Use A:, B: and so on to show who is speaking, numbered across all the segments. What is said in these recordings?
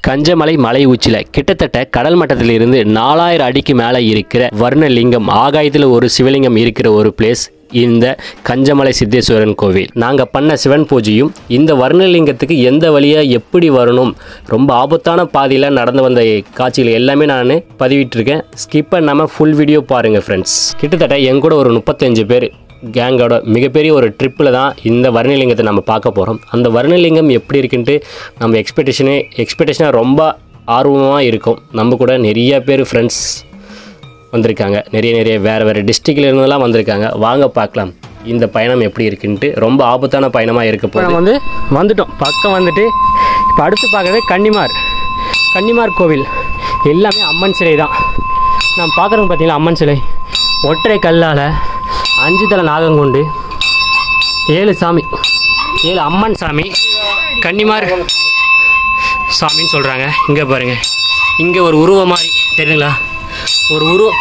A: கஞ்சமலை மலை உச்சியில் கிட்டத்தட்ட கடல் மட்டத்திலிருந்து நாலாயிரம் அடிக்கு மேலே இருக்கிற வர்ணலிங்கம் ஆகாயத்தில் ஒரு சிவலிங்கம் இருக்கிற ஒரு பிளேஸ் இந்த கஞ்சமலை சித்தேஸ்வரன் கோவில் நாங்கள் பண்ண சிவன் பூஜையும் இந்த வர்ணலிங்கத்துக்கு எந்த வழியாக எப்படி வரணும் ரொம்ப ஆபத்தான பாதையில் நடந்து வந்த காட்சிகள் எல்லாமே நான் பதிவிட்டிருக்கேன் ஸ்கிப் பண்ணாமல் ஃபுல் வீடியோ பாருங்கள் ஃப்ரெண்ட்ஸ் கிட்டத்தட்ட என் கூட ஒரு முப்பத்தஞ்சு பேர் கேங்கோட மிகப்பெரிய ஒரு ட்ரிப்பில் தான் இந்த வர்ணலிங்கத்தை நம்ம பார்க்க போகிறோம் அந்த வர்ணலிங்கம் எப்படி இருக்குன்ட்டு நம்ம எக்ஸ்பெக்டேஷனே எக்ஸ்பெக்டேஷனாக ரொம்ப ஆர்வமாக இருக்கும் நம்ம கூட நிறைய பேர் ஃப்ரெண்ட்ஸ் வந்திருக்காங்க நிறைய நிறைய வேறு வேறு டிஸ்ட்ரிக்ட்ல இருந்தெல்லாம் வந்திருக்காங்க வாங்க பார்க்கலாம் இந்த பயணம் எப்படி இருக்குன்ட்டு ரொம்ப ஆபத்தான பயணமாக இருக்க
B: இப்போ
A: போகுது
B: நம்ம வந்து வந்துட்டோம் பக்கம் வந்துட்டு இப்போ அடுத்து பார்க்கறது கன்னிமார் கன்னிமார் கோவில் எல்லாமே அம்மன் சிலை தான் நம்ம பார்க்குறோம் பார்த்தீங்களா அம்மன் சிலை ஒற்றை கல்லால் அஞ்சு தலை நாகம் கொண்டு ஏழு சாமி ஏழு அம்மன் சாமி கன்னிமார் சாமின்னு சொல்கிறாங்க இங்கே பாருங்கள் இங்கே ஒரு உருவம் மாதிரி தெரியுங்களா ஒரு உருவம்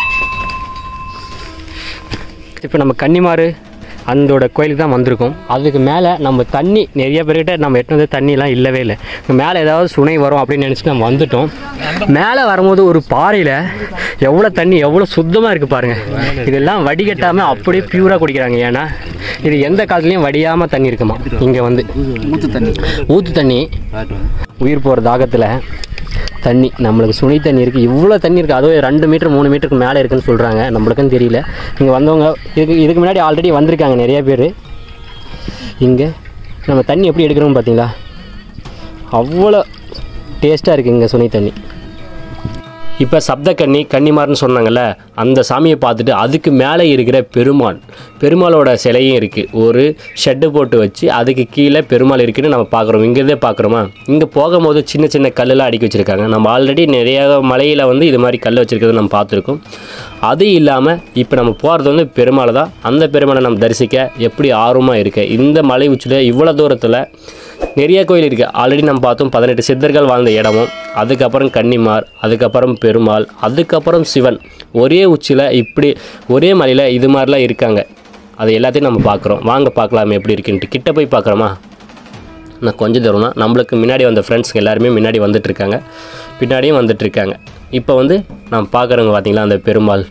B: இப்போ நம்ம கன்னிமாறு அந்தோட கோயிலுக்கு தான் வந்திருக்கோம் அதுக்கு மேலே நம்ம தண்ணி நிறைய பேர்கிட்ட நம்ம எட்டு வந்து தண்ணிலாம் இல்லவே இல்லை இங்க மேலே ஏதாவது சுனை வரும் அப்படின்னு நினச்சிட்டு நம்ம வந்துட்டோம் மேலே வரும்போது ஒரு பாறையில் எவ்வளோ தண்ணி எவ்வளோ சுத்தமாக இருக்குது பாருங்கள் இதெல்லாம் வடிகட்டாமல் அப்படியே பியூராக குடிக்கிறாங்க ஏன்னா இது எந்த காலத்துலேயும் வடியாமல் தண்ணி இருக்குமா இங்கே வந்து
C: ஊத்து தண்ணி
B: ஊற்று தண்ணி உயிர் போகிற தாகத்தில் தண்ணி நம்மளுக்கு சுனை தண்ணி இருக்குது இவ்வளோ தண்ணி இருக்குது அதுவும் ரெண்டு மீட்டர் மூணு மீட்டருக்கு மேலே இருக்குன்னு சொல்கிறாங்க நம்மளுக்குன்னு தெரியல இங்கே வந்தவங்க இதுக்கு இதுக்கு முன்னாடி ஆல்ரெடி வந்திருக்காங்க நிறைய பேர் இங்கே நம்ம தண்ணி எப்படி எடுக்கிறோம் பார்த்தீங்களா அவ்வளோ டேஸ்ட்டாக இருக்குது இங்கே சுனை தண்ணி
A: இப்போ சப்தக்கன்னி கன்னிமார்னு சொன்னாங்கல்ல அந்த சாமியை பார்த்துட்டு அதுக்கு மேலே இருக்கிற பெருமாள் பெருமாளோட சிலையும் இருக்குது ஒரு ஷெட்டு போட்டு வச்சு அதுக்கு கீழே பெருமாள் இருக்குன்னு நம்ம பார்க்குறோம் இங்கேருந்தே பார்க்குறோமா இங்கே போகும்போது சின்ன சின்ன கல்லெல்லாம் அடுக்கி வச்சுருக்காங்க நம்ம ஆல்ரெடி நிறைய மலையில் வந்து இது மாதிரி கல் வச்சுருக்கிறத நம்ம பார்த்துருக்கோம் அது இல்லாமல் இப்போ நம்ம போகிறது வந்து பெருமாள் தான் அந்த பெருமாளை நம்ம தரிசிக்க எப்படி ஆர்வமாக இருக்கு இந்த மலை உச்சியில் இவ்வளோ தூரத்தில் நிறைய கோயில் இருக்குது ஆல்ரெடி நம்ம பார்த்தோம் பதினெட்டு சித்தர்கள் வாழ்ந்த இடமும் அதுக்கப்புறம் கன்னிமார் அதுக்கப்புறம் பெருமாள் அதுக்கப்புறம் சிவன் ஒரே உச்சியில் இப்படி ஒரே மலையில் இது மாதிரிலாம் இருக்காங்க அது எல்லாத்தையும் நம்ம பார்க்குறோம் வாங்க பார்க்கலாமே எப்படி இருக்குன்ட்டு கிட்ட போய் பார்க்குறோமா நான் கொஞ்சம் தூரம் தான் நம்மளுக்கு முன்னாடி வந்த ஃப்ரெண்ட்ஸ் எல்லாருமே முன்னாடி வந்துட்டு இருக்காங்க பின்னாடியும் வந்துட்டு இருக்காங்க இப்போ வந்து நான் பார்க்குறவங்க பார்த்தீங்களா அந்த பெருமாள்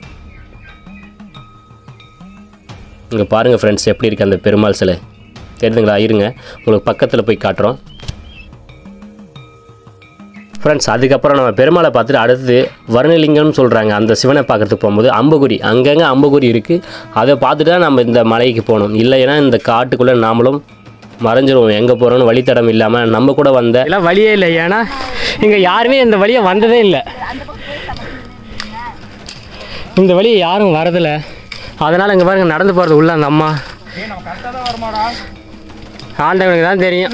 A: இங்கே பாருங்கள் ஃப்ரெண்ட்ஸ் எப்படி இருக்குது அந்த பெருமாள் சிலை தெரியுதுங்களா இருங்க உங்களுக்கு பக்கத்தில் போய் காட்டுறோம் ஃப்ரெண்ட்ஸ் அதுக்கப்புறம் நம்ம பெருமாளை பார்த்துட்டு அடுத்தது வர்ணலிங்கம்னு சொல்கிறாங்க அந்த சிவனை பார்க்கறதுக்கு போகும்போது அம்புகுடி அங்கங்கே அம்புகுடி இருக்குது அதை பார்த்துட்டு தான் நம்ம இந்த மலைக்கு போகணும் இல்லைன்னா இந்த காட்டுக்குள்ளே நாமளும் மறைஞ்சிருவோம் எங்கே போகிறோன்னு வழித்தடம் இல்லாமல் நம்ம கூட வந்த
B: எல்லாம் வழியே இல்லை ஏன்னா இங்கே யாருமே இந்த வழியை வந்ததே இல்லை இந்த வழியை யாரும் வரதில்லை அதனால் இங்கே பாருங்க நடந்து போகிறது உள்ள அந்த அம்மா ஆண்டவனுக்கு தான் தெரியும்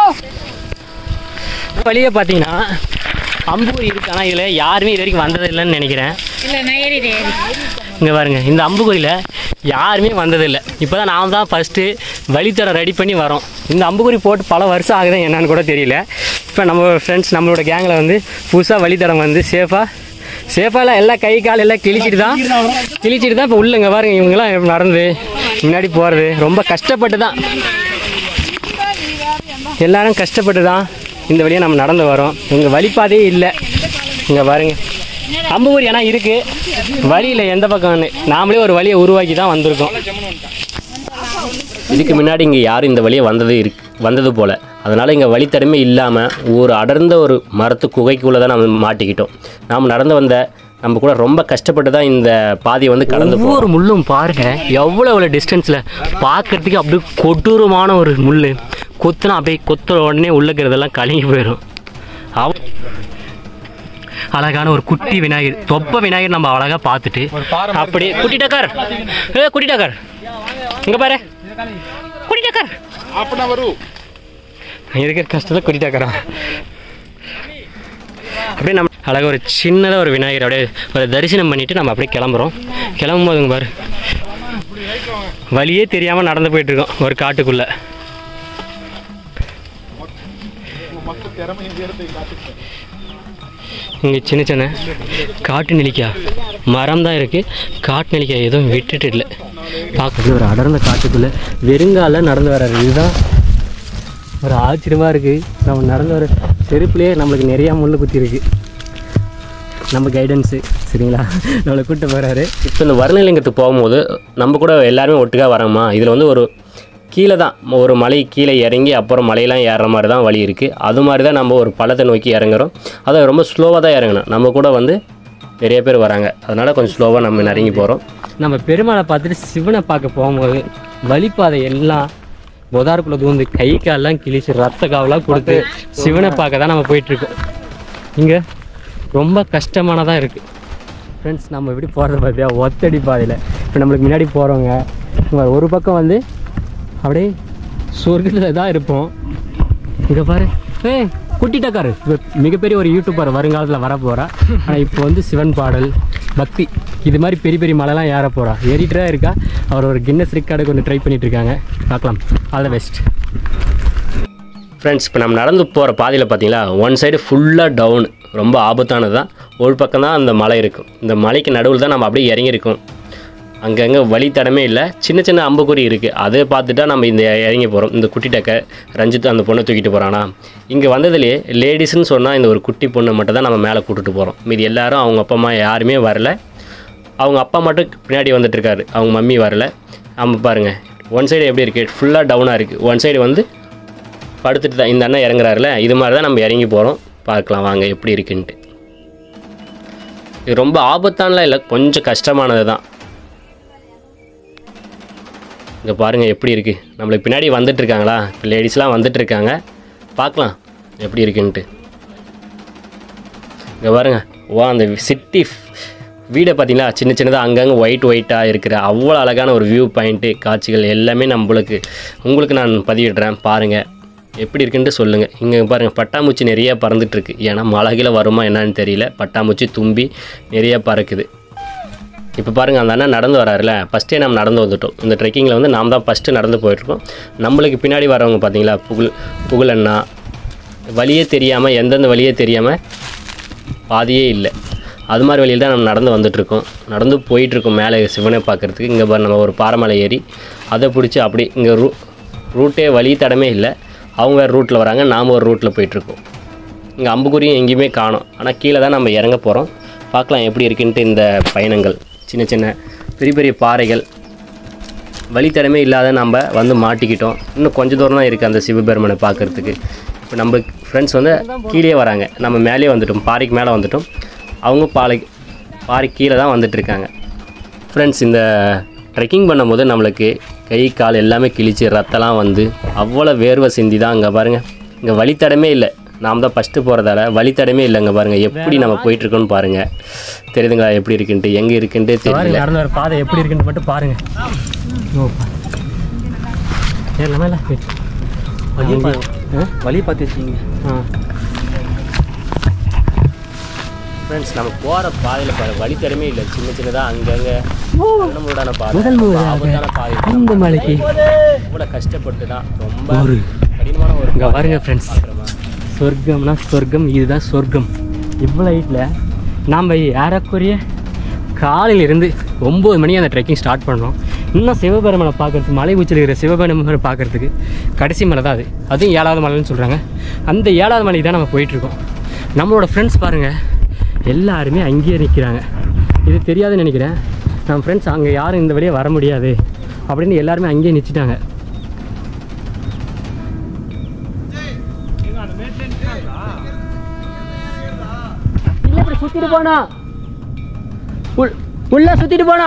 B: வழியை பார்த்தீங்கன்னா அம்பூர் இருக்கு ஆனால் இதில் யாருமே இது வரைக்கும் வந்ததில்லைன்னு நினைக்கிறேன்
D: இல்ல நான் ஏறிட்டேன்
B: இங்கே பாருங்க இந்த அம்புக்குறியில் யாருமே வந்ததில்லை இப்போ தான் நாம் தான் ஃபஸ்ட்டு வழித்தடம் ரெடி பண்ணி வரோம் இந்த அம்புக்குறி போட்டு பல வருஷம் ஆகுது என்னன்னு கூட தெரியல இப்போ நம்ம ஃப்ரெண்ட்ஸ் நம்மளோட கேங்கில் வந்து புதுசாக வழித்தடம் வந்து சேஃபாக சேஃபாக எல்லாம் கை கால் எல்லாம் கிழிச்சிட்டு தான் கிழிச்சிட்டு தான் இப்போ உள்ளங்க பாருங்க இவங்கெல்லாம் நடந்து முன்னாடி போகிறது ரொம்ப கஷ்டப்பட்டு தான் எல்லாரும் கஷ்டப்பட்டு தான் இந்த வழியாக நம்ம நடந்து வரோம் இங்கே வழிப்பாதையே இல்லை இங்கே பாருங்க அம்புகுரி ஆனால் இருக்குது வழியில் எந்த பக்கம்னு நாமளே ஒரு வழியை உருவாக்கி தான் வந்திருக்கோம்
A: இதுக்கு முன்னாடி இங்கே யாரும் இந்த வழியே வந்தது இரு வந்தது போல் அதனால் இங்கே வழித்தடமே இல்லாமல் ஒரு அடர்ந்த ஒரு மரத்து குகைக்குள்ளே தான் நம்ம மாட்டிக்கிட்டோம் நாம் நடந்து வந்த நம்ம கூட ரொம்ப கஷ்டப்பட்டு தான் இந்த பாதையை வந்து கடந்து போகிறோம்
B: ஒவ்வொரு முள்ளும் பாருங்க எவ்வளோ எவ்வளோ டிஸ்டன்ஸில் பார்க்கறதுக்கு அப்படியே கொடூரமான ஒரு முள் கொத்துனா அப்படியே கொத்துற உடனே உள்ளக்கிறதெல்லாம் கலங்கி போயிடும் அவ அழகான ஒரு குட்டி விநாயகர் தொப்ப விநாயகர் நம்ம அழகாக பார்த்துட்டு அப்படியே குட்டி டக்கர் ஏ குட்டி டக்கர் இங்கே பாரு குட்டி டக்கர் இருக்கிற கஷ்டத்தை குட்டி டக்கரா அப்படியே நம்ம அழகாக ஒரு சின்னதாக ஒரு விநாயகர் அப்படியே ஒரு தரிசனம் பண்ணிட்டு நம்ம அப்படியே கிளம்புறோம் கிளம்பும் போதுங்க பாரு வழியே தெரியாமல் நடந்து போயிட்டு இருக்கோம் ஒரு காட்டுக்குள்ள இங்கே சின்ன சின்ன காட்டு நெல்லிக்காய் மரம் தான் இருக்குது காட்டு நெல்லிக்காய் எதுவும் விட்டுட்டு இல்லை பார்க்கறது ஒரு அடர்ந்த காட்டுக்குள்ளே வெறுங்கால நடந்து வர்றாரு இதுதான் ஒரு ஆச்சரியமாக இருக்குது நம்ம நடந்து வர செருப்புலேயே நம்மளுக்கு நிறையா முள் குத்தி இருக்கு நம்ம கைடன்ஸு சரிங்களா நம்மளை கூப்பிட்டு போகிறாரு
A: இப்போ இந்த வருணலிங்கத்துக்கு போகும்போது நம்ம கூட எல்லாருமே ஒட்டுக்கா வரோமா இதில் வந்து ஒரு கீழே தான் ஒரு மலை கீழே இறங்கி அப்புறம் மலையெல்லாம் ஏறுற மாதிரி தான் வழி இருக்குது அது மாதிரி தான் நம்ம ஒரு பள்ளத்தை நோக்கி இறங்குறோம் அதை ரொம்ப ஸ்லோவாக தான் இறங்கணும் நம்ம கூட வந்து நிறைய பேர் வராங்க அதனால் கொஞ்சம் ஸ்லோவாக நம்ம இறங்கி போகிறோம்
B: நம்ம பெருமாளை பார்த்துட்டு சிவனை பார்க்க போகும்போது வழிப்பாதை எல்லாம் புதாருக்குள்ள தூந்து கை கால்லாம் கிழிச்சு ரத்த காவெல்லாம் கொடுத்து சிவனை பார்க்க தான் நம்ம போயிட்டுருக்கோம் இங்கே ரொம்ப கஷ்டமானதாக இருக்குது ஃப்ரெண்ட்ஸ் நம்ம எப்படி போகிறது பார்த்தியா ஒத்தடி பாதையில் இப்போ நம்மளுக்கு முன்னாடி போகிறவங்க இங்க ஒரு பக்கம் வந்து அப்படியே சொர்க்கத்தில் தான் இருப்போம் இங்கே பாரு ஏய் குட்டி டக்காரு இவ மிகப்பெரிய ஒரு யூடியூபர் வருங்காலத்தில் வர போகிறா ஆனால் இப்போ வந்து சிவன் பாடல் பக்தி இது மாதிரி பெரிய பெரிய மலைலாம் ஏற போகிறா ஏறிட்டு தான் இருக்கா அவர் ஒரு கின்னஸ் ரெக்கார்டு கொஞ்சம் ட்ரை பண்ணிட்டு இருக்காங்க பார்க்கலாம் ஆல் த பெஸ்ட்
A: ஃப்ரெண்ட்ஸ் இப்போ நம்ம நடந்து போகிற பாதையில் பார்த்தீங்களா ஒன் சைடு ஃபுல்லாக டவுன் ரொம்ப ஆபத்தானது தான் ஒரு பக்கம் தான் அந்த மலை இருக்கும் இந்த மலைக்கு நடுவில் தான் நம்ம அப்படியே இறங்கியிருக்கோம் அங்கங்கே வழி தடமே இல்லை சின்ன சின்ன அம்புக்குறி இருக்குது அதை பார்த்துட்டா நம்ம இந்த இறங்கி போகிறோம் இந்த குட்டி டக்கை ரஞ்சித் அந்த பொண்ணை தூக்கிட்டு போகிறானா இங்கே வந்ததுலேயே லேடிஸ்னு சொன்னால் இந்த ஒரு குட்டி பொண்ணை மட்டும் தான் நம்ம மேலே கூட்டிட்டு போகிறோம் மீதி எல்லாரும் அவங்க அப்பா அம்மா யாருமே வரல அவங்க அப்பா மட்டும் பின்னாடி வந்துட்டு இருக்காரு அவங்க மம்மி வரல நம்ம பாருங்கள் ஒன் சைடு எப்படி இருக்குது ஃபுல்லாக டவுனாக இருக்குது ஒன் சைடு வந்து படுத்துட்டு தான் இந்த அண்ணன் இறங்குறாருல இது மாதிரி தான் நம்ம இறங்கி போகிறோம் பார்க்கலாம் வாங்க எப்படி இருக்குன்ட்டு இது ரொம்ப ஆபத்தானலாம் இல்லை கொஞ்சம் கஷ்டமானது தான் இங்கே பாருங்கள் எப்படி இருக்குது நம்மளுக்கு பின்னாடி வந்துட்டு இருக்காங்களா இப்போ லேடிஸ்லாம் வந்துட்டு இருக்காங்க பார்க்கலாம் எப்படி இருக்குன்ட்டு இங்கே பாருங்க வா அந்த சிட்டி வீடை பார்த்தீங்களா சின்ன சின்னதாக அங்கங்கே ஒயிட் ஒயிட்டாக இருக்கிற அவ்வளோ அழகான ஒரு வியூ பாயிண்ட்டு காட்சிகள் எல்லாமே நம்மளுக்கு உங்களுக்கு நான் பதிவிடுறேன் பாருங்கள் எப்படி இருக்குன்ட்டு சொல்லுங்கள் இங்கே பாருங்கள் பட்டாம்பூச்சி நிறைய பறந்துட்டுருக்கு ஏன்னா மழகில வருமா என்னன்னு தெரியல பட்டாம்பூச்சி தும்பி நிறைய பறக்குது இப்போ பாருங்கள் அந்த அண்ணன் நடந்து வராருல ஃபஸ்ட்டே நம்ம நடந்து வந்துட்டோம் இந்த ட்ரெக்கிங்கில் வந்து நாம் தான் ஃபஸ்ட்டு நடந்து போயிட்டுருக்கோம் நம்மளுக்கு பின்னாடி வரவங்க பார்த்தீங்களா புகழ் புகழ் அண்ணா வழியே தெரியாமல் எந்தெந்த வழியே தெரியாமல் பாதியே இல்லை அது மாதிரி வழியில் தான் நம்ம நடந்து வந்துட்டுருக்கோம் நடந்து போயிட்டுருக்கோம் மேலே சிவனை பார்க்குறதுக்கு இங்கே பாரு நம்ம ஒரு பாறைமலை ஏறி அதை பிடிச்சி அப்படி இங்கே ரூ ரூட்டே வழி தடமே இல்லை அவங்க வேறு ரூட்டில் வராங்க நாம் ஒரு ரூட்டில் போயிட்டுருக்கோம் இங்கே அம்புக்குறியும் எங்கேயுமே காணோம் ஆனால் கீழே தான் நம்ம இறங்க போகிறோம் பார்க்கலாம் எப்படி இருக்குன்ட்டு இந்த பயணங்கள் சின்ன சின்ன பெரிய பெரிய பாறைகள் வழித்தடமே இல்லாத நம்ம வந்து மாட்டிக்கிட்டோம் இன்னும் கொஞ்சம் தூரம் தான் இருக்குது அந்த சிவபெருமனை பார்க்குறதுக்கு இப்போ நம்ம ஃப்ரெண்ட்ஸ் வந்து கீழே வராங்க நம்ம மேலே வந்துட்டோம் பாறைக்கு மேலே வந்துட்டோம் அவங்க பாறை பாறை கீழே தான் வந்துட்டுருக்காங்க ஃப்ரெண்ட்ஸ் இந்த ட்ரெக்கிங் பண்ணும்போது நம்மளுக்கு கை கால் எல்லாமே கிழிச்சு ரத்தம்லாம் வந்து அவ்வளோ வேர்வை சிந்தி தான் அங்கே பாருங்கள் இங்கே வழித்தடமே இல்லை நாம் தான் ஃபஸ்ட்டு போகிறதால வழித்தடமே இல்லைங்க பாருங்கள் எப்படி நம்ம போயிட்டுருக்கோன்னு பாருங்கள் தெரியுதுங்களா எப்படி இருக்குன்ட்டு எங்கே இருக்குன்ட்டு
B: பாருங்க
A: தெரியல
B: நடந்து வர பாதை எப்படி இருக்குன்னு மட்டும் பாருங்க ஓ ஏறலாமா இல்லை
C: வழி பா-
B: ஆ
C: வழி பார்த்து வச்சிங்க
B: ஆ
A: ஃப்ரெண்ட்ஸ் நம்ம போகிற பாதையில் பாரு வழித்தடமே இல்லை சின்ன சின்னதாக அங்கங்கே நம்மளோட பாதை
B: முதல்
A: ரொம்ப
B: முதலாக
A: ஆபத்தான பாதை
B: இந்த மலைக்கு
A: கூட கஷ்டப்பட்டு தான் ரொம்ப
B: ஒரு
A: கடினமான ஒரு
B: இங்கே பாருங்க ஃப்ரெண்ட்ஸ்
A: பார்க்குறோமா
B: சொர்க்கம்னா சொர்க்கம் இதுதான் சொர்க்கம் இவ்வளோ ஹைட்டில் நாம் ஏறக்குறைய காலையில இருந்து ஒம்பது மணி அந்த ட்ரெக்கிங் ஸ்டார்ட் பண்ணோம் இன்னும் சிவபெருமனை பார்க்கறதுக்கு மலை உச்சியில் இருக்கிற சிவபெருமனை பார்க்கறதுக்கு கடைசி மலை தான் அது அதுவும் ஏழாவது மலைன்னு சொல்கிறாங்க அந்த ஏழாவது மலைக்கு தான் நம்ம போயிட்டுருக்கோம் நம்மளோட ஃப்ரெண்ட்ஸ் பாருங்கள் எல்லாருமே அங்கேயே நிற்கிறாங்க இது தெரியாதுன்னு நினைக்கிறேன் நம்ம ஃப்ரெண்ட்ஸ் அங்கே யாரும் இந்த வழியே வர முடியாது அப்படின்னு எல்லாருமே அங்கேயே நிற்சிட்டாங்க இல்ல இப்படி சுத்திட்டு போனா உள் உள்ள சுத்திட்டு போனா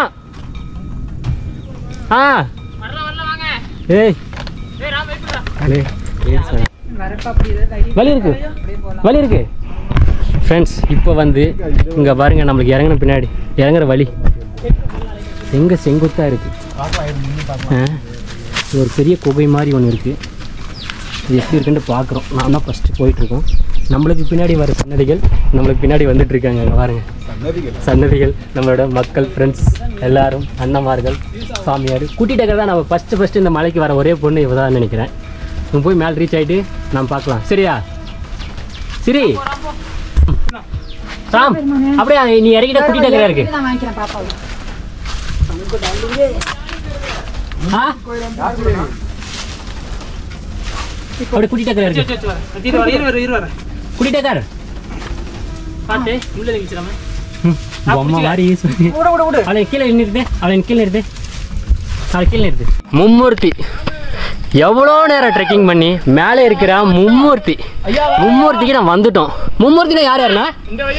B: ஆ ஏய் அடே, ஏய் சார். வலி இருக்கு வலி இருக்கு ஃப்ரெண்ட்ஸ் இப்போ வந்து இங்கே பாருங்க நம்மளுக்கு இறங்கின பின்னாடி இறங்குற வழி எங்கே செங்குத்தாக இருக்கு ஆ இது ஒரு பெரிய குகை மாதிரி ஒன்று இருக்குது இது எப்படி இருக்குன்னு பார்க்குறோம் நான் தான் ஃபஸ்ட்டு போயிட்டுருக்கோம் நம்மளுக்கு பின்னாடி வர சன்னதிகள் நம்மளுக்கு பின்னாடி வந்துட்டு இருக்காங்க அங்கே பாருங்க சன்னதிகள் நம்மளோட மக்கள் ஃப்ரெண்ட்ஸ் எல்லாரும் அண்ணமார்கள் சாமியார் கூட்டிகிட்டு இருக்கிறதா நம்ம ஃபஸ்ட்டு ஃபஸ்ட்டு இந்த மலைக்கு வர ஒரே பொண்ணு இவ தான் நினைக்கிறேன் நம்ம போய் மேலே ரீச் ஆகிட்டு நம்ம பார்க்கலாம் சரியா சரி ராம் அப்படியே நீ இறங்கிட்ட கூட்டிகிட்டு இருக்கிறதா இருக்கு
D: நான் வாங்கிக்கிறேன் பாப்பாவை
B: ஆ அப்படி கூட்டிகிட்டு இருக்கிறதா இருக்கு குடிட்டே கார் பார்த்து உள்ள நிற்கிறாம பொம்மை மாதிரி சொல்லி அவளை கீழே நிறுத்து அவளை கீழே நிறுத்து அவளை கீழே நிறுத்து மும்மூர்த்தி எவ்வளோ நேரம் ட்ரெக்கிங் பண்ணி மேலே இருக்கிற மும்மூர்த்தி மும்மூர்த்திக்கு நான் வந்துட்டோம் மும்மூர்த்தினா யார் யாருண்ணா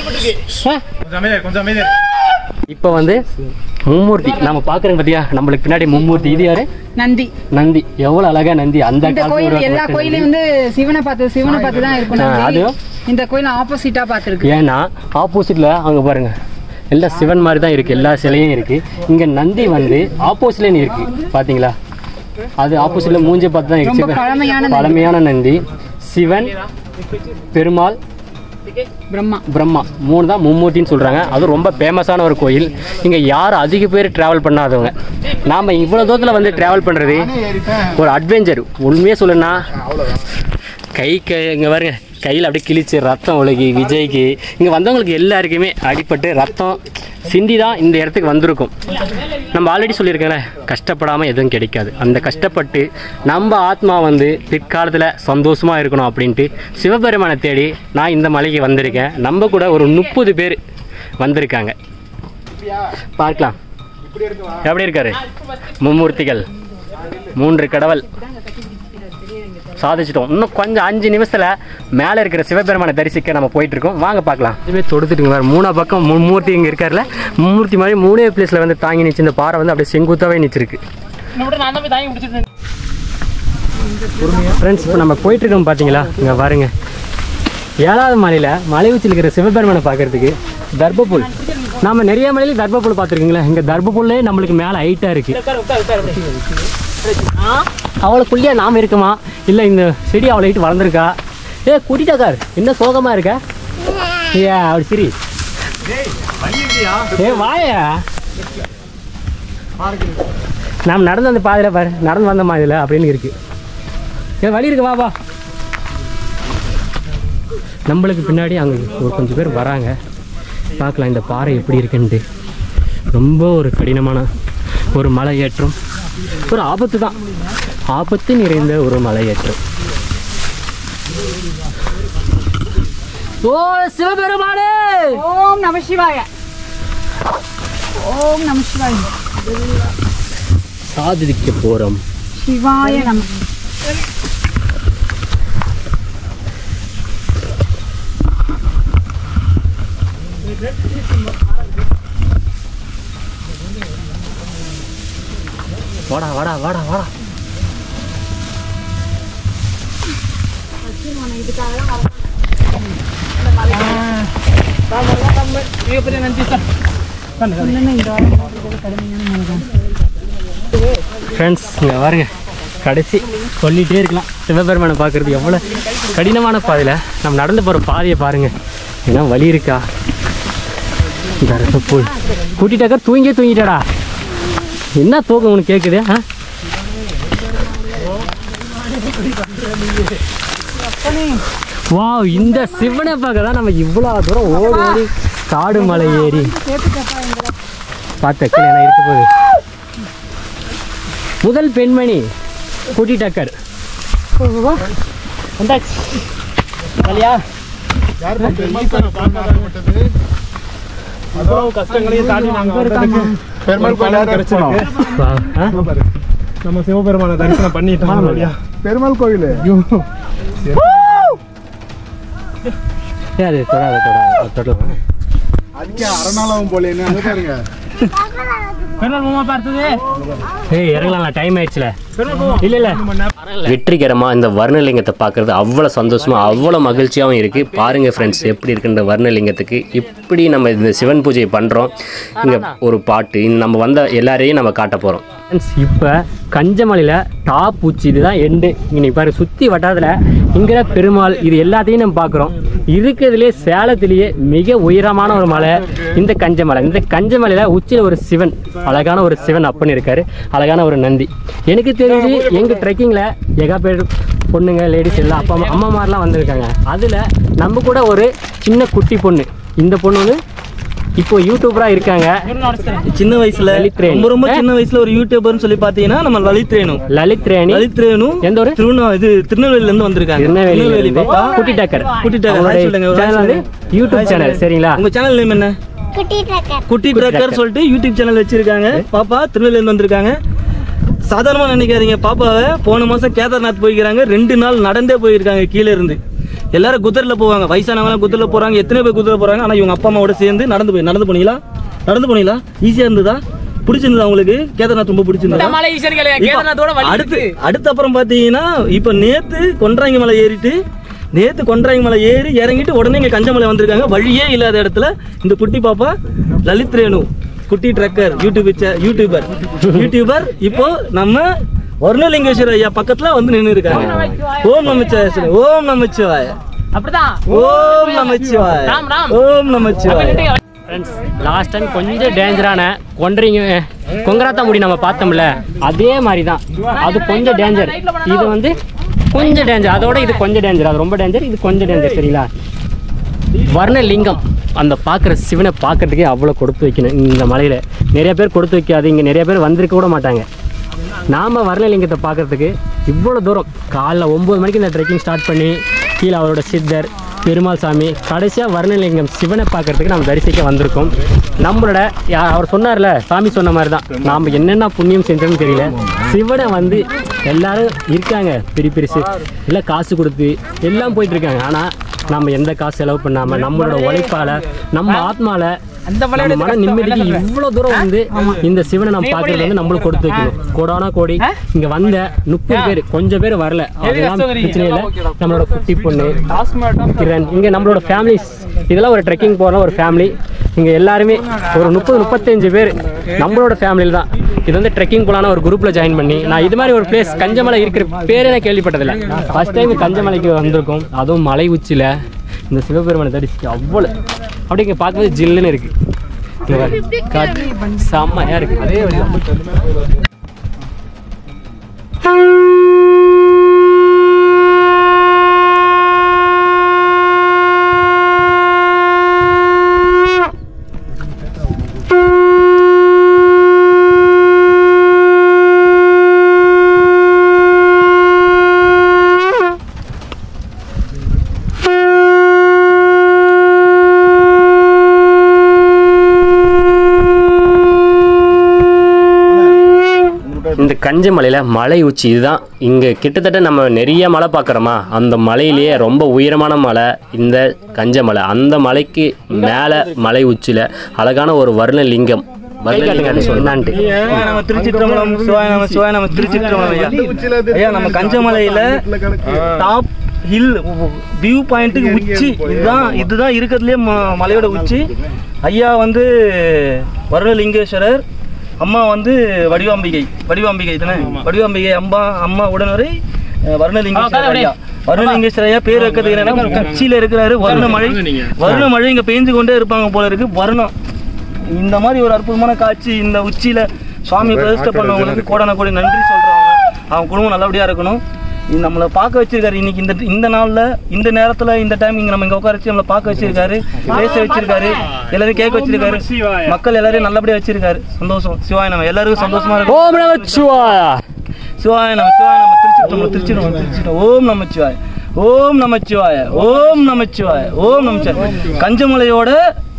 B: ஆ? இப்போ வந்து மும்மூர்த்தி நம்ம பார்க்குறோம் பார்த்தியா நம்மளுக்கு பின்னாடி மும்மூர்த்தி இது யாரு
D: நந்தி
B: நந்தி எவ்வளோ அழகா நந்தி அந்த
D: இந்த
B: காலத்துல
D: கோயில் எல்லா
B: உருவாக்கப்பட்ட
D: கோயிலையும் வந்து சிவனை பார்த்து சிவனை பார்த்து தான் இருக்கும்
B: ஆ,
D: நந்தி.
B: அதுவும்?
D: இந்த கோயில் ஆப்போசிட்டா பார்த்துருக்கு
B: ஏன்னா ஆப்போசிட்ல அங்க பாருங்க எல்லாம் சிவன் மாதிரி தான் இருக்கு எல்லா சிலையும் இருக்கு இங்க நந்தி வந்து ஆப்போசிட்ல இருக்கு பாத்தீங்களா அது ஆப்போசிட்ல மூஞ்சி பார்த்து தான்
D: ரொம்ப
B: இருக்கு
D: பழமையான நந்தி.
B: பழமையான நந்தி சிவன் பெருமாள்
D: பிரம்மா
B: பிரம்மா மூணு தான் மும்மூர்த்தின்னு சொல்கிறாங்க அது ரொம்ப ஃபேமஸான ஒரு கோயில் இங்கே யார் அதிக பேர் ட்ராவல் பண்ணாதவங்க நாம் இவ்வளோ தூரத்தில் வந்து ட்ராவல் பண்ணுறது ஒரு அட்வென்ச்சர் உண்மையாக சொல்லணும்னா கை கை இங்கே பாருங்க கையில் அப்படியே கிழிச்சு ரத்தம் ஒழுகி விஜய்க்கு இங்கே வந்தவங்களுக்கு எல்லாருக்குமே அடிபட்டு ரத்தம் சிந்தி தான் இந்த இடத்துக்கு வந்திருக்கும் நம்ம ஆல்ரெடி சொல்லியிருக்கேன்ல கஷ்டப்படாமல் எதுவும் கிடைக்காது அந்த கஷ்டப்பட்டு நம்ம ஆத்மா வந்து பிற்காலத்தில் சந்தோஷமாக இருக்கணும் அப்படின்ட்டு சிவபெருமானை தேடி நான் இந்த மலைக்கு வந்திருக்கேன் நம்ம கூட ஒரு முப்பது பேர் வந்திருக்காங்க பார்க்கலாம் எப்படி இருக்காரு மும்மூர்த்திகள் மூன்று கடவுள் சாதிச்சிட்டோம் இன்னும் கொஞ்சம் அஞ்சு நிமிஷத்தில் மேலே இருக்கிற சிவபெருமானை தரிசிக்க நம்ம போயிட்டு இருக்கோம் வாங்க பார்க்கலாம் இதுவே தொடுத்துட்டுங்க வேறு மூணா பக்கம் மும்மூர்த்தி இங்கே இருக்கார்ல மும்மூர்த்தி மாதிரி மூணே பிளேஸில் வந்து தாங்கி நிச்சு இந்த பாறை வந்து அப்படியே செங்குத்தாவே நிச்சிருக்கு ஃப்ரெண்ட்ஸ் இப்போ நம்ம போயிட்டு இருக்கோம் பார்த்தீங்களா இங்கே பாருங்க ஏழாவது மலையில் மலை உச்சியில் இருக்கிற சிவபெருமானை பார்க்கறதுக்கு தர்பப்புல் நாம நிறைய மலையில தர்பப்புல் பார்த்துருக்கீங்களா இங்கே தர்பப்புல்லே நம்மளுக்கு மேலே ஹைட்டாக இருக்குது அவளுக்குள்ளேயே நாம் இருக்குமா இல்லை இந்த செடி அவளை ஹைட்டு வளர்ந்துருக்கா ஏ குட்டிட்டாக்கார் என்ன சோகமாக இருக்க ஏ அப்படி சரி ஏ வாயா நாம் நடந்து அந்த பாதையில் பாரு நடந்து வந்த மாதிரி அப்படின்னு இருக்கு ஏ வழி இருக்கு வா வா நம்மளுக்கு பின்னாடி அங்கே ஒரு கொஞ்சம் பேர் வராங்க பார்க்கலாம் இந்த பாறை எப்படி இருக்குன்ட்டு ரொம்ப ஒரு கடினமான ஒரு மலை ஏற்றம் ஒரு ஆபத்து தான் ஆபத்து நிறைந்த ஒரு மலை ஏற்றம் ஓ சிவபெருமானே
D: ஓம் நம சிவாய ஓம் நம சிவாய
B: சாதிக்க போறோம்
D: சிவாய நம
B: வாடா வாடா வாடா வாடா ஃப்ரெண்ட்ஸ் இங்கே பாருங்க கடைசி சொல்லிகிட்டே இருக்கலாம் சிவபெருமானை பார்க்குறது எவ்வளோ கடினமான பாதையில் நம்ம நடந்து போகிற பாதையை பாருங்க ஏன்னா வழி இருக்கா இந்த போய் கூட்டிட்டாக்கா தூங்கியே தூங்கிட்டாடா என்ன தூக்கம் உனக்கு கேட்குது ஆ வாவ் இந்த சிவனை பார்க்க தான் நம்ம இவ்வளோ தூரம் ஓடி ஓடி காடு மலை ஏறி பார்த்த கீழே என்ன இருக்க போகுது முதல் பெண்மணி குட்டி டக்கர் வந்தாச்சு வலியா
E: கஷ்டங்களையும் தாண்டி நாங்க வந்ததுக்கு பெருமாள் கோயில் தரிசனம்
B: வா, ஆ?
E: நம்ம சிவபெருமான தரிசனம் பண்ணிட்டோம் இல்லையா பெருமாள் கோயில்
B: ஏய், அது தொடாத தொடாத அது தொடலாம்
E: அதுக்கே அரணாலவும் போல என்ன அங்க பாருங்க
B: ஏய் இறங்கலாம் டைம் ஆயிடுச்சுல இல்ல இல்ல
A: வெற்றிகரமாக இந்த வர்ணலிங்கத்தை பார்க்குறது அவ்வளோ சந்தோஷமாக அவ்வளோ மகிழ்ச்சியாகவும் இருக்குது பாருங்கள் ஃப்ரெண்ட்ஸ் எப்படி இருக்குன்ற வர்ணலிங்கத்துக்கு இப்படி நம்ம இந்த சிவன் பூஜையை பண்ணுறோம் இங்கே ஒரு பாட்டு இந்த நம்ம வந்த எல்லாரையும் நம்ம காட்ட போகிறோம்
B: ஃப்ரெண்ட்ஸ் இப்போ கஞ்சமலையில் டாப் உச்சி இதுதான் எண்டு இங்கே பாரு சுற்றி வட்டாரத்தில் இங்கே பெருமாள் இது எல்லாத்தையும் நம்ம பார்க்குறோம் இருக்கிறதுலே சேலத்திலேயே மிக உயரமான ஒரு மலை இந்த கஞ்சமலை இந்த கஞ்சமலையில் உச்சியில் ஒரு சிவன் அழகான ஒரு சிவன் அப்பன் இருக்காரு அழகான ஒரு நந்தி எனக்கு தெரிஞ்சு எங்கள் ட்ரெக்கிங்கில் எகா பேர் பொண்ணுங்க லேடிஸ் எல்லாம் அப்பா அம்மா அம்மாமாரெலாம் வந்திருக்காங்க அதில் நம்ம கூட ஒரு சின்ன குட்டி பொண்ணு இந்த பொண்ணு வந்து இப்போ யூடியூபரா இருக்காங்க
C: சின்ன வயசுல
B: லலித் ரேணு.
C: ரொம்ப ரொம்ப சின்ன வயசுல ஒரு யூடியூபர்னு சொல்லி பாத்தீங்கன்னா நம்ம லலித் ரேணு
B: லலித் ரேணி
C: லலித் ரேணு
B: எந்த ஊரு?
C: திருவண்ணா இது திருநெல்வேலில இருந்து வந்திருக்காங்க
B: திருநெல்வேலி
C: பாப்பா
B: குட்டி டக்கர்
C: குட்டி டக்கர்
B: அவங்களுடைய
C: ஹாய் சொல்லுங்க ஒரு
B: channel
C: ஹாய்
B: வந்து
C: சொல்லுங்க.
B: யூடியூப்
C: ஹாய்
B: சேனல்
C: சொல்லுங்க.
B: சரிங்களா
C: உங்க சேனல் நேம் என்ன
F: குட்டி ட்ரக்கர்
C: குட்டி ட்ரக்கர் சொல்லிட்டு யூடியூப் சேனல் வச்சிருக்காங்க பாப்பா திருநெல்வேலில இருந்து வந்திருக்காங்க சாதாரணமா நினைக்காதீங்க பாப்பாவை போன மாசம் கேதார்நாத் போய்க்கிறாங்க ரெண்டு நாள் நடந்தே போயிருக்காங்க கீழே இருந்து எல்லாரும் குதிரைல போவாங்க வயசானவங்க குதிரைல போறாங்க எத்தனை பேர் குதிரை போறாங்க ஆனா இவங்க அப்பா அம்மாவோட சேர்ந்து நடந்து போய் நடந்து போனீங்களா நடந்து போனீங்களா ஈஸியா இருந்ததா பிடிச்சிருந்ததா உங்களுக்கு கேதார்நாத் ரொம்ப பிடிச்சிருந்ததா இப்ப அடுத்து அடுத்து அப்புறம் பாத்தீங்கன்னா இப்ப நேத்து கொன்றாங்கி மலை ஏறிட்டு நேத்து கொன்றாங்கி மலை ஏறி இறங்கிட்டு உடனே இங்க கஞ்சமலை வந்திருக்காங்க வழியே இல்லாத இடத்துல இந்த குட்டி பாப்பா லலித் ரேணு குட்டி ட்ரக்கர் யூடியூப் சே- யூடியூபர் யூடியூபர் இப்போ நம்ம வருணலிங்கேஸ்வர ஐயா பக்கத்துல வந்து நின்று இருக்காங்க ஓம் நமச்சிவாய சொல்லு. ஓம் நமச்சிவாய ஓம் நமச்சிவாய ஓம் நமச்சிவாய
B: ஃப்ரெண்ட்ஸ் லாஸ்ட் டைம் கொஞ்சம் டேஞ்சரான கொன்றீங்க கொங்கராத்தா முடி நம்ம பார்த்தோம்ல அதே மாதிரி தான் அது கொஞ்சம் டேஞ்சர் இது வந்து கொஞ்சம் டேஞ்சர் அதோட இது கொஞ்சம் டேஞ்சர் அது ரொம்ப டேஞ்சர் இது கொஞ்சம் டேஞ்சர் சரிங்களா வர்ணலிங்கம் அந்த பார்க்குற சிவனை பார்க்கறதுக்கே அவ்வளோ கொடுத்து வைக்கணும் இந்த மலையில் நிறைய பேர் கொடுத்து வைக்காது இங்கே நிறைய பேர் வந்திருக்க கூட மாட்டாங்க நாம் வர்ணலிங்கத்தை பார்க்கறதுக்கு இவ்வளோ தூரம் காலைல ஒம்பது மணிக்கு இந்த ட்ரெக்கிங் ஸ்டார்ட் பண்ணி கீழே அவரோட சித்தர் பெருமாள் சாமி கடைசியாக வர்ணலிங்கம் சிவனை பார்க்கறதுக்கு நம்ம தரிசிக்க வந்திருக்கோம் நம்மளோட யா- அவர் சொன்னார்ல சாமி சொன்ன மாதிரி தான் நாம் என்னென்ன புண்ணியம் செஞ்சோம்னு தெரியல சிவனை வந்து எல்லாரும் இருக்காங்க பெரிய பெருசு எல்லாம் காசு கொடுத்து எல்லாம் போயிட்டு இருக்காங்க ஆனால் நம்ம எந்த காசு செலவு பண்ணாமல் நம்மளோட உழைப்பால் நம்ம ஆத்மால நம்ம மன நிம்மதிக்கு இவ்வளவு தூரம் வந்து இந்த சிவனை நம்ம பார்க்கறது வந்து நம்மளுக்கு கொடுத்து வைக்கணும் கோடானா கோடி இங்க வந்த முப்பது பேர் கொஞ்சம் பேர் வரல அதெல்லாம் பிரச்சனை இல்லை நம்மளோட குட்டி பொண்ணு கிரண் இங்க நம்மளோட ஃபேமிலிஸ் இதெல்லாம் ஒரு ட்ரெக்கிங் போகிற ஒரு ஃபேமிலி இங்க எல்லாருமே ஒரு முப்பது முப்பத்தஞ்சு பேர் நம்மளோட ஃபேமிலியில் தான் இது வந்து ட்ரெக்கிங் போலான ஒரு குரூப்ல ஜாயின் பண்ணி நான் இது மாதிரி ஒரு பிளேஸ் கஞ்சமலை இருக்கிற பேரே நான் கேள்விப்பட்டதில்லை ஃபர்ஸ்ட் டைம் கஞ்சமலைக்கு வந்திருக்கோம் அதுவும் மலை உச்சியில இந்த சிவபெருமானை தரிசிக்க அவ்வளோ அப்படியே இங்கே பார்க்கும்போது ஜில்லுன்னு இருக்கு இங்க பாரு. காத்து செம்மையா இருக்கு அதே இந்த கஞ்சமலையில் மலை உச்சி இதுதான் இங்கே கிட்டத்தட்ட நம்ம நிறைய மலை பார்க்குறோமா அந்த மலையிலேயே ரொம்ப உயரமான மலை இந்த கஞ்சமலை அந்த மலைக்கு மேலே மலை உச்சியில் அழகான ஒரு வர்ணலிங்கம் வர்ணலிங்கம்னு சொன்னான்ட்டு
C: சிவாய நம்ம திருச்சிற்றம்பலம் சிவாய நம்ம சிவாய நம்ம திருச்சிற்றம்பலம் ஐயா ஐயா நம்ம கஞ்சமலையில டாப் ஹில் வியூ பாயிண்ட்டுக்கு உச்சி இதுதான் இதுதான் இருக்கிறதுலே மலையோட உச்சி ஐயா வந்து வருணலிங்கேஸ்வரர் அம்மா வந்து வடிவாம்பிகை வடிவாம்பிகை தானே வடிவாம்பிகை அம்மா அம்மா உடனுரை அஹ், வருணலிங்கேஸ்வரர் ஐயா வருணலிங்கேஸ்வரர் ஐயா பேர் வைக்கிறது என்னன்னா உச்சியில இருக்கிறாரு வருணமழை வருணமழை இங்க பெஞ்சு கொண்டே இருப்பாங்க போல இருக்கு வருணம் இந்த மாதிரி ஒரு அற்புதமான காட்சி இந்த உச்சியில சுவாமி பிரதிஷ்டை பண்ணவங்களுக்கு கோடான கோடி நன்றி சொல்றாங்க அவங்க குடும்பம் நல்லபடியா இருக்கணும் இது நம்மளை பார்க்க வச்சிருக்காரு இன்னைக்கு இந்த இந்த நாள்ல இந்த நேரத்துல இந்த டைம் இங்க நம்ம இங்க உட்கார வச்சு நம்மளை பார்க்க வச்சிருக்காரு பேச வச்சிருக்காரு எல்லாரும் கேட்க வச்சிருக்காரு மக்கள் எல்லாரையும் நல்லபடியா வச்சிருக்காரு சந்தோஷம் சிவாய நம்ம எல்லாருக்கும் சந்தோஷமா இருக்கும்
B: ஓம் நமச்சிவாயா
C: சிவாய நம்ம சிவாய நம்ம திருச்சிட்டோம் திருச்சிட்டோம் திருச்சிட்டோம் ஓம் நமச்சிவாய ஓம் நமச்சிவாய ஓம் நமச்சிவாய ஓம் நமச்சிவாய கஞ்சமலையோட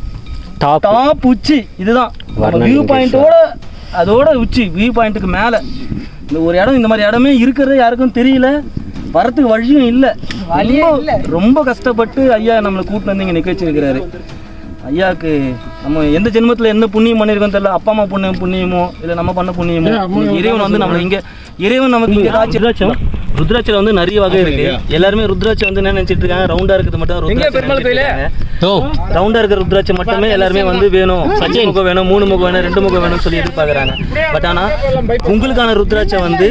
B: டாப்
C: டாப் உச்சி இதுதான்
B: வர்ணனை
C: வியூ பாயிண்டோட அதோட உச்சி வியூ பாயிண்ட்டுக்கு மேலே இந்த ஒரு இடம் இந்த மாதிரி இடமே இருக்கிறது யாருக்கும் தெரியல வரத்துக்கு வழியும் இல்லை ரொம்ப ரொம்ப கஷ்டப்பட்டு ஐயா நம்மளை கூட்டிட்டு வந்து இங்கே நிற்க வச்சிருக்கிறாரு ஐயாவுக்கு நம்ம எந்த ஜென்மத்தில் என்ன புண்ணியம் பண்ணியிருக்கோம் தெரியல அப்பா அம்மா புண்ணியம் புண்ணியமோ இல்லை நம்ம பண்ண புண்ணியமோ இன்னைக்கு இறைவன் வந்து நம்மளை இங்கே இறைவன் நமக்கு இங்கே காட்சி ருத்ராட்சம் ருத்ராட்சியில் வந்து நிறைய வகை இருக்கு எல்லாருமே ருத்ராட்சம் வந்து என்ன நினைச்சிட்டு இருக்காங்க ரவுண்டா இருக்கிறது மட்டும் ருத்ராட்சம்
B: ஓ
C: ரவுண்டா இருக்கிற ருத்ராட்சம் மட்டுமே எல்லாருமே வந்து வேணும் அஞ்சு முகம் வேணும் மூணு முகம் வேணும் ரெண்டு முகம் வேணும்னு சொல்லி எதிர்பார்க்கறாங்க பட் ஆனா உங்களுக்கான ருத்ராட்சம் வந்து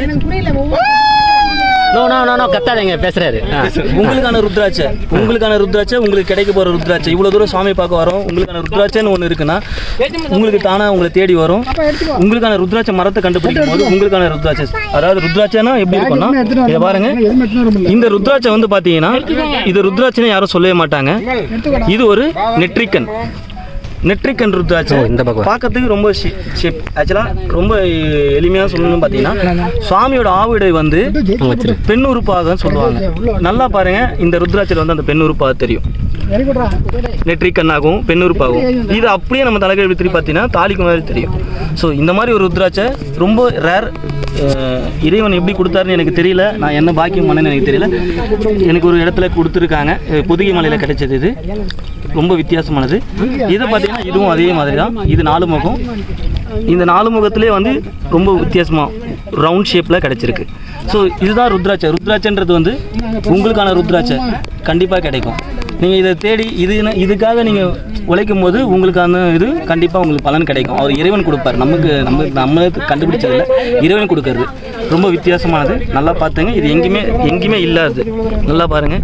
B: நோ நோ நோ நோ கத்தாதீங்க பேசுறாரு ஆ.
C: உங்களுக்கான ருத்ராட்சை உங்களுக்கான ருத்ராட்சை உங்களுக்கு கிடைக்க போற ருத்ராட்சை இவ்வளவு தூரம் சாமி பார்க்க வரோம் உங்களுக்கான ருத்ராட்சைன்னு ஒன்று இருக்குன்னா உங்களுக்கு தானா உங்களை தேடி வரும் உங்களுக்கான ருத்ராட்சை மரத்தை கண்டுபிடிக்கும் போது உங்களுக்கான ருத்ராட்சை அதாவது ருத்ராட்சைனா எப்படி இருக்கும்னா இதை பாருங்க இந்த ருத்ராட்சை வந்து பாத்தீங்கன்னா இது ருத்ராட்சைன்னு யாரும் சொல்லவே மாட்டாங்க இது ஒரு நெட்ரிக்கன் நெட்ரிக்கன் ருத்ராட்சை
B: ஓ, இந்த பக்கம்.
C: பார்க்கறதுக்கு ரொம்ப ஷேப் ஆக்சுவலாக ரொம்ப எளிமையாக சொல்லணும்னு பார்த்தீங்கன்னா சுவாமியோட ஆவிடை வந்து பெண் உறுப்பாக சொல்லுவாங்க நல்லா பாருங்க இந்த ருத்ராட்சியில் வந்து அந்த பெண் உறுப்பாக தெரியும் நெற்றிக்கண்ணாகவும் பெண் உறுப்பாகவும் இது அப்படியே நம்ம தலைகள் திருப்பி பார்த்தீங்கன்னா தாலிக்கு மாதிரி தெரியும் ஸோ இந்த மாதிரி ஒரு ருத்ராட்சை ரொம்ப ரேர் இறைவன் எப்படி கொடுத்தாருன்னு எனக்கு தெரியல நான் என்ன பாக்கியம் பண்ணேன்னு எனக்கு தெரியல எனக்கு ஒரு இடத்துல கொடுத்துருக்காங்க அஹ் பொதிகை மலையில் கிடைச்சது இது ரொம்ப வித்தியாசமானது இதை பார்த்தீங்கன்னா இதுவும் அதே மாதிரி தான் இது நாலு முகம் இந்த நாலு முகத்திலே வந்து ரொம்ப வித்தியாசமாக ரவுண்ட் ஷேப்பில் கிடச்சிருக்கு ஸோ இதுதான் ருத்ராட்சை ருத்ராட்சன்றது வந்து உங்களுக்கான ருத்ராட்சை கண்டிப்பாக கிடைக்கும் நீங்கள் இதை தேடி இது இதுக்காக நீங்கள் உழைக்கும் போது உங்களுக்கான இது கண்டிப்பாக உங்களுக்கு பலன் கிடைக்கும் அவர் இறைவன் கொடுப்பார் நமக்கு நம்ம நம்மளுக்கு கண்டுபிடிச்சதில்ல இறைவன் கொடுக்கறது ரொம்ப வித்தியாசமானது நல்லா பார்த்துங்க இது எங்கேயுமே எங்கேயுமே இல்லாது நல்லா பாருங்கள்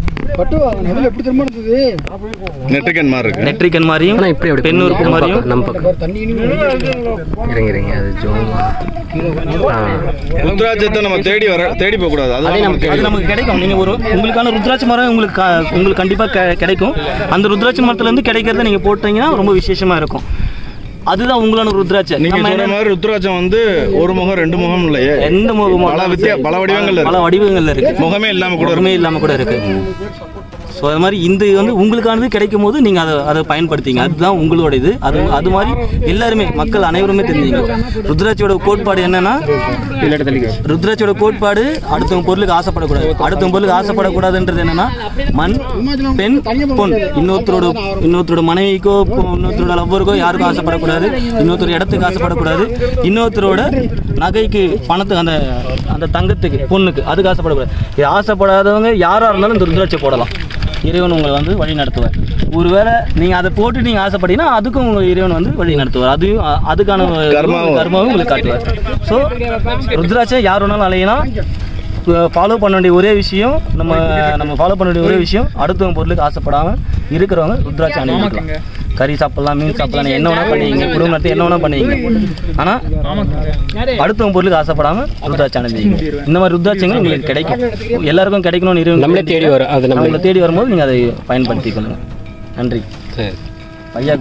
F: நெட்டுக்கன் மாதிரி இருக்கு
C: நெட்ரிக்கன் மாதிரியும்
B: ஆனால் இப்படி அப்படி
C: பெண் உறுப்பு
B: நம்ம
C: மாதிரியும்
B: பக்கம், நம்ம பக்கம் இறங்க இறங்க அது ஜோமா ஆ
F: ருத்ராட்சத்தை நம்ம தேடி வர தேடி போக கூடாது அது நமக்கு
C: அது நமக்கு கிடைக்கும் நீங்கள் ஒரு உங்களுக்கான ருத்ராட்ச மரம் உங்களுக்கு கா- உங்களுக்கு கண்டிப்பாக கிடைக்கும் அந்த ருத்ராட்ச மரத்துலேருந்து கிடைக்கிறத நீங்கள் போட்டீங்கன்னா ரொம்ப விசேஷமாக இருக்கும் அதுதான் உங்களான ருத்ராட்சை
F: நீங்க
C: நம்ம
F: சொன்ன
C: என்ன-
F: மாதிரி ருத்ராட்சம் வந்து ஒரு முகம் ரெண்டு முகம் இல்லையே
C: எந்த முகமும்
F: பல வித்தியா பல வடிவங்கள்ல
C: பல
F: இருக்கு
C: வடிவங்கள்ல இருக்கு
F: முகமே இல்லாம கூட
C: முகமே இல்லாமல் கூட இருக்கு ஸோ அது மாதிரி இந்த இது வந்து உங்களுக்கானது கிடைக்கும் போது நீங்கள் அதை அதை பயன்படுத்திங்க அதுதான் உங்களோட இது அது அது மாதிரி எல்லாருமே மக்கள் அனைவருமே தெரிஞ்சுங்க ருத்ராட்சியோட கோட்பாடு என்னன்னா ருத்ராட்சியோட கோட்பாடு அடுத்தவங்க பொருளுக்கு ஆசைப்படக்கூடாது அடுத்தவங்க பொருளுக்கு ஆசைப்படக்கூடாதுன்றது என்னன்னா மண் பெண் பொன் இன்னொருத்தரோட இன்னொருத்தரோட மனைவிக்கோ பொ- இன்னொருத்தரோட லவ்வருக்கோ யாருக்கும் ஆசைப்படக்கூடாது இன்னொருத்தர் இடத்துக்கு ஆசைப்படக்கூடாது இன்னொருத்தரோட நகைக்கு பணத்துக்கு அந்த அந்த தங்கத்துக்கு பொண்ணுக்கு அதுக்கு ஆசைப்படக்கூடாது இது ஆசைப்படாதவங்க யாராக இருந்தாலும் இந்த ருத்ராட்சை போடலாம் இறைவன் உங்களை வந்து வழி நடத்துவார் ஒருவேளை நீங்கள் அதை போட்டு நீங்கள் ஆசைப்பட்டீங்கன்னா அதுக்கும் உங்கள் இறைவன் வந்து வழி நடத்துவார் அதையும் அ- அதுக்கான
F: கர்மாவும்.
C: கர்மாவும் உங்களுக்கு காட்டுவார் ஸோ ருத்ராட்சை யார் வேணாலும் அலையலாம் ஃபாலோ பண்ண வேண்டிய ஒரே விஷயம் நம்ம நம்ம ஃபாலோ பண்ண வேண்டிய ஒரே விஷயம் அடுத்தவங்க பொருளுக்கு ஆசைப்படாமல் இருக்கிறவங்க ருத்ராட்சை அணிவிக்கலாம் கறி சாப்பிடலாம் மீன் சாப்பிடலாம் என்ன வேணா பண்ணுவீங்க குடும்பம் நடத்தி என்ன வேணா பண்ணுவீங்க ஆனால் அடுத்தவங்க பொருளுக்கு ஆசைப்படாமல் ருத்ராட்சை அணிஞ்சிங்க இந்த மாதிரி ருத்ராட்சங்கள் உங்களுக்கு கிடைக்கும் எல்லாருக்கும் கிடைக்கணும்னு இறைவன்
B: நம்மளே தேடி வரும் அது நம்ம
C: நம்மளை தேடி வரும்போது நீங்கள் அதை பயன்படுத்திக் கொள்ளுங்க நன்றி
B: சரி
C: ஐயா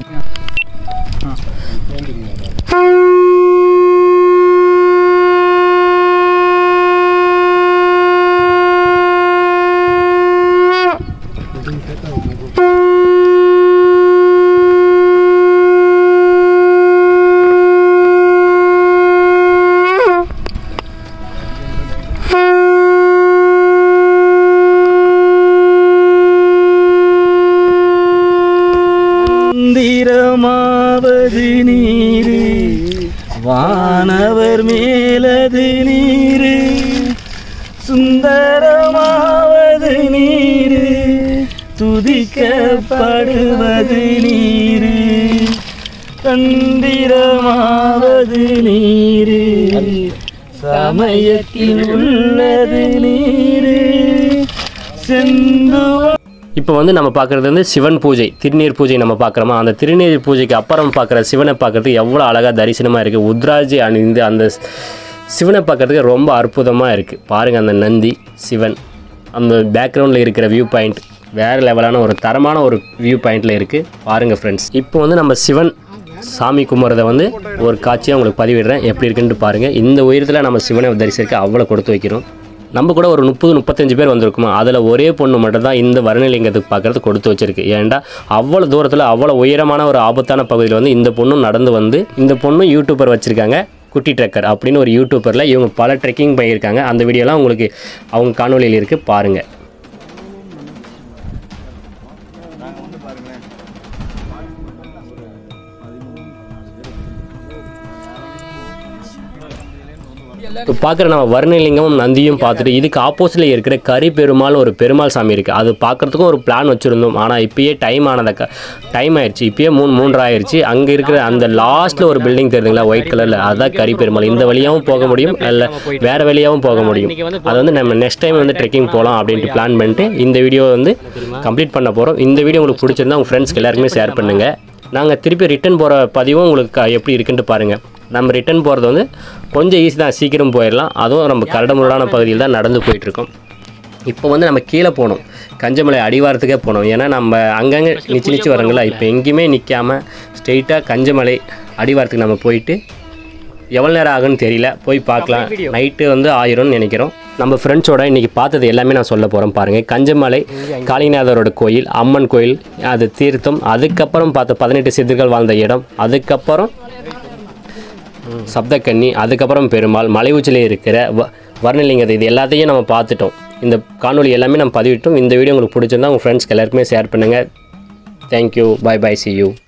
C: மந்திரமாவது நீரு வானவர் மேலது நீரு சுந்தரமாவது நீரு துதிக்கப்படுவது நீரு தந்திரமாவது நீரு சமயத்தில் உள்ளது நீரு செந்து
A: இப்போ வந்து நம்ம பார்க்குறது வந்து சிவன் பூஜை திருநீர் பூஜை நம்ம பார்க்குறோமா அந்த திருநீர் பூஜைக்கு அப்புறம் பார்க்குற சிவனை பார்க்குறதுக்கு எவ்வளோ அழகாக தரிசனமாக இருக்குது உத்ராஜி அணிந்து அந்த ஸ்- சிவனை பார்க்குறதுக்கு ரொம்ப அற்புதமாக இருக்குது பாருங்கள் அந்த நந்தி சிவன் அந்த பேக்ரவுண்டில் இருக்கிற வியூ பாயிண்ட் வேறு லெவலான ஒரு தரமான ஒரு வியூ பாயிண்டில் இருக்குது பாருங்கள் ஃப்ரெண்ட்ஸ் இப்போ வந்து நம்ம சிவன் சாமி கும்பிட்றத வந்து ஒரு காட்சியாக உங்களுக்கு பதிவிடுறேன் எப்படி இருக்குன்ட்டு பாருங்கள் இந்த உயரத்தில் நம்ம சிவனை தரிசிக்க அவ்வளோ கொடுத்து வைக்கிறோம் நம்ம கூட ஒரு முப்பது முப்பத்தஞ்சு பேர் வந்திருக்குமா அதில் ஒரே பொண்ணு மட்டும் தான் இந்த வர்ணலிங்கத்துக்கு பார்க்கறது கொடுத்து வச்சிருக்கு ஏன்டா அவ்வளோ தூரத்தில் அவ்வளோ உயரமான ஒரு ஆபத்தான பகுதியில் வந்து இந்த பொண்ணும் நடந்து வந்து இந்த பொண்ணும் யூடியூபர் வச்சுருக்காங்க குட்டி ட்ரெக்கர் அப்படின்னு ஒரு யூடியூபரில் இவங்க பல ட்ரெக்கிங் பண்ணியிருக்காங்க அந்த வீடியோலாம் உங்களுக்கு அவங்க காணொலியில் இருக்குது பாருங்கள் இப்போ பார்க்குற நம்ம வர்ணலிங்கமும் நந்தியும் பார்த்துட்டு இதுக்கு ஆப்போசிட்டில் இருக்கிற கரி பெருமாள் ஒரு பெருமாள் சாமி இருக்குது அது பார்க்குறதுக்கும் ஒரு பிளான் வச்சுருந்தோம் ஆனால் இப்பயே டைம் ஆனத டைம் ஆயிடுச்சு இப்பயே மூணு மூன்றரை ஆயிடுச்சு அங்கே இருக்கிற அந்த லாஸ்ட்டில் ஒரு பில்டிங் தெரியுதுங்களா ஒயிட் கலரில் அதுதான் கரி பெருமாள் இந்த வழியாகவும் போக முடியும் இல்லை வேறு வழியாகவும் போக முடியும் அது வந்து நம்ம நெக்ஸ்ட் டைம் வந்து ட்ரெக்கிங் போகலாம் அப்படின்ட்டு பிளான் பண்ணிட்டு இந்த வீடியோ வந்து கம்ப்ளீட் பண்ண போகிறோம் இந்த வீடியோ உங்களுக்கு பிடிச்சிருந்தா உங்கள் ஃப்ரெண்ட்ஸ்க்கு எல்லாருக்குமே ஷேர் பண்ணுங்கள் நாங்கள் திருப்பி ரிட்டர்ன் போகிற பதிவும் உங்களுக்கு க- எப்படி இருக்குன்ட்டு பாருங்கள் நம்ம ரிட்டர்ன் போகிறது வந்து கொஞ்சம் ஈஸி தான் சீக்கிரம் போயிடலாம் அதுவும் நம்ம கரடமுரடான பகுதியில் தான் நடந்து போயிட்டுருக்கோம் இப்போ வந்து நம்ம கீழே போகணும் கஞ்சமலை அடிவாரத்துக்கே போகணும் ஏன்னா நம்ம அங்கங்கே நிச்சு நிச்சு வரங்களா இப்போ எங்கேயுமே நிற்காம ஸ்ட்ரெயிட்டாக கஞ்சமலை அடிவாரத்துக்கு நம்ம போயிட்டு எவ்வளோ நேரம் ஆகுன்னு தெரியல போய் பார்க்கலாம் நைட்டு வந்து ஆயிரும்னு நினைக்கிறோம் நம்ம ஃப்ரெண்ட்ஸோட இன்றைக்கி பார்த்தது எல்லாமே நான் சொல்ல போகிறேன் பாருங்கள் கஞ்சமலை காளிநாதரோட கோயில் அம்மன் கோயில் அது தீர்த்தம் அதுக்கப்புறம் பார்த்த பதினெட்டு சித்தர்கள் வாழ்ந்த இடம் அதுக்கப்புறம் சப்தக்கன்னி அதுக்கப்புறம் பெருமாள் மலை உச்சியில் இருக்கிற வ வர்ணலிங்கத்தை இது எல்லாத்தையும் நம்ம பார்த்துட்டோம் இந்த காணொளி எல்லாமே நம்ம பதிவிட்டோம் இந்த வீடியோ உங்களுக்கு பிடிச்சிருந்தா உங்கள் ஃப்ரெண்ட்ஸ்க்கு எல்லாருக்குமே ஷேர் பண்ணுங்கள் thank you bye bye see you